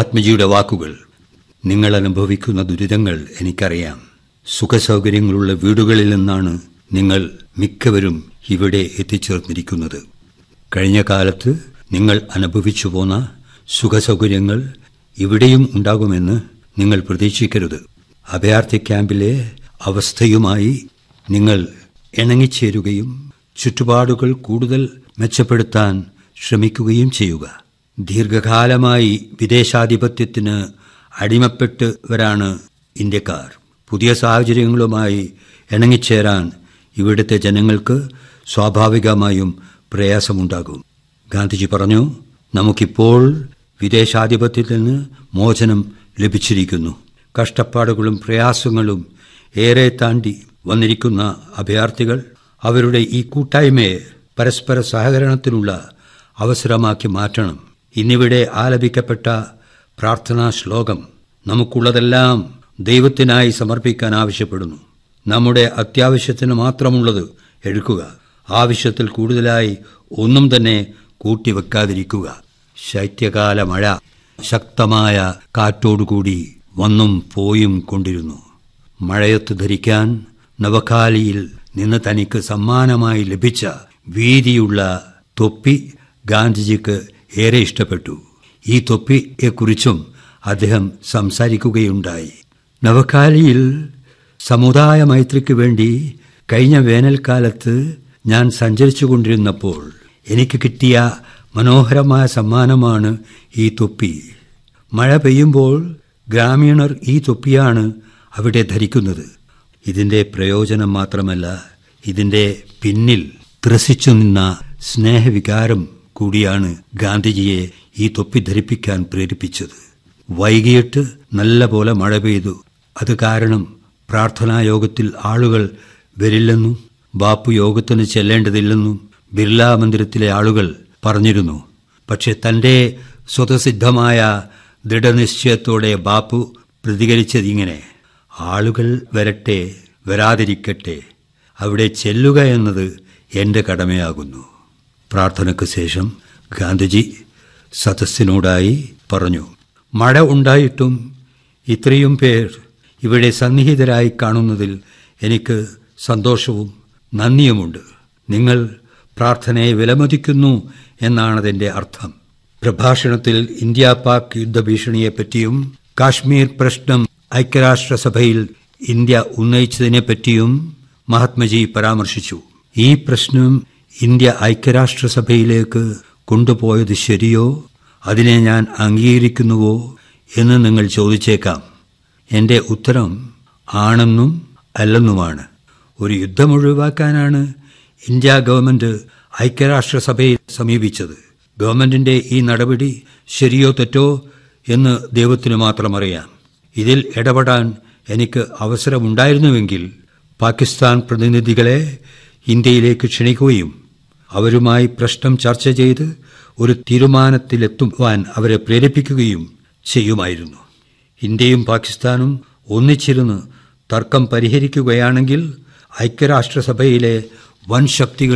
മഹാത്മജിയുടെ വാക്കുകൾ നിങ്ങൾ അനുഭവിക്കുന്ന ദുരിതങ്ങൾ എനിക്കറിയാം സുഖസൗകര്യങ്ങളുള്ള വീടുകളിൽ നിന്നാണ് നിങ്ങൾ മിക്കവരും ഇവിടെ എത്തിച്ചേർന്നിരിക്കുന്നത് കഴിഞ്ഞ കാലത്ത് നിങ്ങൾ അനുഭവിച്ചു പോന്ന സുഖസൗകര്യങ്ങൾ ഇവിടെയും ഉണ്ടാകുമെന്ന് നിങ്ങൾ പ്രതീക്ഷിക്കരുത് അഭയാർത്ഥി ക്യാമ്പിലെ അവസ്ഥയുമായി നിങ്ങൾ ഇണങ്ങിച്ചേരുകയും ചുറ്റുപാടുകൾ കൂടുതൽ മെച്ചപ്പെടുത്താൻ ശ്രമിക്കുകയും ചെയ്യുക ദീർഘകാലമായി വിദേശാധിപത്യത്തിന് അടിമപ്പെട്ടവരാണ് ഇന്ത്യക്കാർ പുതിയ സാഹചര്യങ്ങളുമായി ഇണങ്ങിച്ചേരാൻ ഇവിടുത്തെ ജനങ്ങൾക്ക് സ്വാഭാവികമായും പ്രയാസമുണ്ടാകും ഗാന്ധിജി പറഞ്ഞു നമുക്കിപ്പോൾ വിദേശാധിപത്യത്തിൽ നിന്ന് മോചനം ലഭിച്ചിരിക്കുന്നു കഷ്ടപ്പാടുകളും പ്രയാസങ്ങളും ഏറെ താണ്ടി വന്നിരിക്കുന്ന അഭയാർത്ഥികൾ അവരുടെ ഈ കൂട്ടായ്മയെ പരസ്പര സഹകരണത്തിനുള്ള അവസരമാക്കി മാറ്റണം ഇന്നിവിടെ ആലപിക്കപ്പെട്ട പ്രാർത്ഥനാ ശ്ലോകം നമുക്കുള്ളതെല്ലാം ദൈവത്തിനായി സമർപ്പിക്കാൻ ആവശ്യപ്പെടുന്നു നമ്മുടെ അത്യാവശ്യത്തിന് മാത്രമുള്ളത് എടുക്കുക ആവശ്യത്തിൽ കൂടുതലായി ഒന്നും തന്നെ കൂട്ടിവെക്കാതിരിക്കുക ശൈത്യകാല മഴ ശക്തമായ കാറ്റോടുകൂടി വന്നും പോയും കൊണ്ടിരുന്നു മഴയത്ത് ധരിക്കാൻ നവകാലിയിൽ നിന്ന് തനിക്ക് സമ്മാനമായി ലഭിച്ച വീതിയുള്ള തൊപ്പി ഗാന്ധിജിക്ക് ഏറെ ഇഷ്ടപ്പെട്ടു ഈ തൊപ്പിയെക്കുറിച്ചും അദ്ദേഹം സംസാരിക്കുകയുണ്ടായി നവകാലിയിൽ സമുദായ മൈത്രിക്ക് വേണ്ടി കഴിഞ്ഞ വേനൽക്കാലത്ത് ഞാൻ സഞ്ചരിച്ചു കൊണ്ടിരുന്നപ്പോൾ എനിക്ക് കിട്ടിയ മനോഹരമായ സമ്മാനമാണ് ഈ തൊപ്പി മഴ പെയ്യുമ്പോൾ ഗ്രാമീണർ ഈ തൊപ്പിയാണ് അവിടെ ധരിക്കുന്നത് ഇതിന്റെ പ്രയോജനം മാത്രമല്ല ഇതിന്റെ പിന്നിൽ ത്രസിച്ചു നിന്ന സ്നേഹവികാരം കൂടിയാണ് ഗാന്ധിജിയെ ഈ തൊപ്പി ധരിപ്പിക്കാൻ പ്രേരിപ്പിച്ചത് വൈകിട്ട് നല്ല പോലെ മഴ പെയ്തു അത് കാരണം പ്രാർത്ഥനാ യോഗത്തിൽ ആളുകൾ വരില്ലെന്നും ബാപ്പു യോഗത്തിന് ചെല്ലേണ്ടതില്ലെന്നും ബിർലാ മന്ദിരത്തിലെ ആളുകൾ പറഞ്ഞിരുന്നു പക്ഷെ തന്റെ സ്വതസിദ്ധമായ ദൃഢനിശ്ചയത്തോടെ ബാപ്പു പ്രതികരിച്ചതിങ്ങനെ ആളുകൾ വരട്ടെ വരാതിരിക്കട്ടെ അവിടെ ചെല്ലുക എന്നത് എന്റെ കടമയാകുന്നു പ്രാർത്ഥനയ്ക്ക് ശേഷം ഗാന്ധിജി സദസ്സിനോടായി പറഞ്ഞു മഴ ഉണ്ടായിട്ടും ഇത്രയും പേർ ഇവിടെ സന്നിഹിതരായി കാണുന്നതിൽ എനിക്ക് സന്തോഷവും നന്ദിയുമുണ്ട് നിങ്ങൾ പ്രാർത്ഥനയെ വിലമതിക്കുന്നു എന്നാണതിന്റെ അർത്ഥം പ്രഭാഷണത്തിൽ ഇന്ത്യ പാക് യുദ്ധഭീഷണിയെപ്പറ്റിയും കാശ്മീർ പ്രശ്നം ഐക്യരാഷ്ട്രസഭയിൽ ഇന്ത്യ ഉന്നയിച്ചതിനെപ്പറ്റിയും മഹാത്മജി പരാമർശിച്ചു ഈ പ്രശ്നം ഇന്ത്യ ഐക്യരാഷ്ട്രസഭയിലേക്ക് കൊണ്ടുപോയത് ശരിയോ അതിനെ ഞാൻ അംഗീകരിക്കുന്നുവോ എന്ന് നിങ്ങൾ ചോദിച്ചേക്കാം എന്റെ ഉത്തരം ആണെന്നും അല്ലെന്നുമാണ് ഒരു യുദ്ധം ഒഴിവാക്കാനാണ് ഇന്ത്യ ഗവൺമെന്റ് ഐക്യരാഷ്ട്രസഭയെ സമീപിച്ചത് ഗവൺമെന്റിന്റെ ഈ നടപടി ശരിയോ തെറ്റോ എന്ന് ദൈവത്തിന് മാത്രം അറിയാം ഇതിൽ ഇടപെടാൻ എനിക്ക് അവസരമുണ്ടായിരുന്നുവെങ്കിൽ പാകിസ്ഥാൻ പ്രതിനിധികളെ ഇന്ത്യയിലേക്ക് ക്ഷണിക്കുകയും അവരുമായി പ്രശ്നം ചർച്ച ചെയ്ത് ഒരു തീരുമാനത്തിലെത്തുവാൻ അവരെ പ്രേരിപ്പിക്കുകയും ചെയ്യുമായിരുന്നു ഇന്ത്യയും പാകിസ്ഥാനും ഒന്നിച്ചിരുന്ന് തർക്കം പരിഹരിക്കുകയാണെങ്കിൽ ഐക്യരാഷ്ട്രസഭയിലെ വൻ ശക്തികൾ